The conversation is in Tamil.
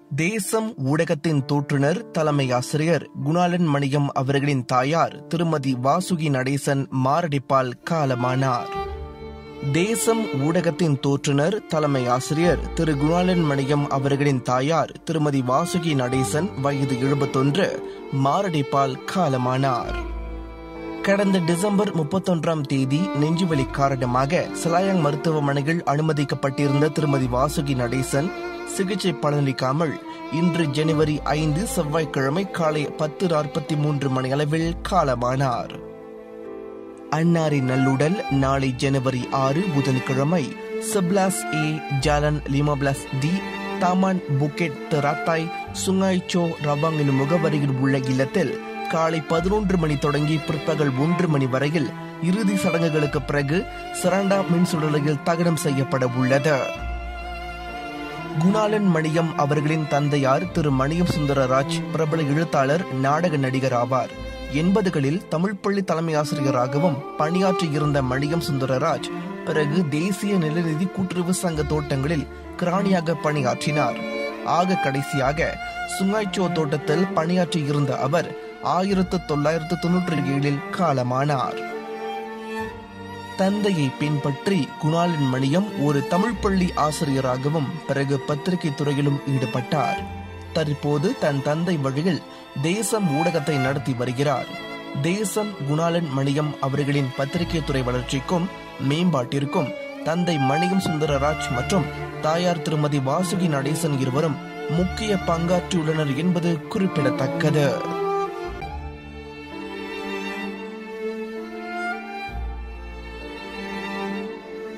தேசம் ஊடகத்தின் தோற்றுனர் தலைமை ஆசிரியர் குணாலன் மணியம் அவர்களின் தாயார் திருமதி வாசுகி நடேசன் மாரடைப்பால் காலமானார் தேசம் ஊடகத்தின் தோற்றுனர் தலைமை ஆசிரியர் திரு குணாலன் மணியம் அவர்களின் தாயார் திருமதி வாசுகி நடேசன் வயது எழுபத்தொன்று மாரடைப்பால் காலமானார் கடந்த டிசம்பர் முப்பத்தொன்றாம் தேதி நெஞ்சுவலி காரணமாக சிலாயாங் மருத்துவமனையில் அனுமதிக்கப்பட்டிருந்த திருமதி வாசுகி நடேசன் சிகிச்சை பலனளிக்காமல் இன்று ஜனவரி ஐந்து செவ்வாய்க்கிழமை காலை பத்து நாற்பத்தி மூன்று மணி அளவில் காலமானார் அன்னாரின் நல்லுடல் நாளை ஜனவரி ஆறு புதன்கிழமை சிப்லாஸ் ஏ ஜாலன் லிமாபிளாஸ் டி தாமான் புக்கெட் தெராத்தாய் சுங்காய்ச்சோ ரபாங் எனும் முகவரியில் உள்ள இல்லத்தில் காலை பதினொன்று மணி தொடங்கி பிற்பகல் ஒன்று மணி வரையில் இறுதி சடங்குகளுக்கு பிறகு சரண்டா மின்சுடலையில் தகனம் செய்யப்பட உள்ளது குணாலன் மணியம் அவர்களின் தந்தையார் திரு மணியம் சுந்தரராஜ் பிரபல எழுத்தாளர் நாடக நடிகர் ஆவார் எண்பதுகளில் தமிழ் பள்ளி தலைமை ஆசிரியராகவும் பணியாற்றியிருந்த மணியம் சுந்தரராஜ் பிறகு தேசிய நிலநிதி கூட்டுறவு சங்க தோட்டங்களில் கிராணியாக பணியாற்றினார் ஆக கடைசியாக சுங்காய்ச்சோ தோட்டத்தில் பணியாற்றியிருந்த அவர் ஆயிரத்து தொள்ளாயிரத்து தொன்னூற்றி ஏழில் காலமானார் தந்தையை பின்பற்றி குணாலின் மணியம் ஒரு தமிழ் பள்ளி ஆசிரியராகவும் பிறகு பத்திரிகை துறையிலும் ஈடுபட்டார் தற்போது தன் தந்தை வழியில் தேசம் ஊடகத்தை நடத்தி வருகிறார் தேசம் குணாலன் மணியம் அவர்களின் பத்திரிகை துறை வளர்ச்சிக்கும் மேம்பாட்டிற்கும் தந்தை மணியம் சுந்தரராஜ் மற்றும் தாயார் திருமதி வாசுகி நடேசன் இருவரும் முக்கிய பங்காற்றியுள்ளனர் என்பது குறிப்பிடத்தக்கது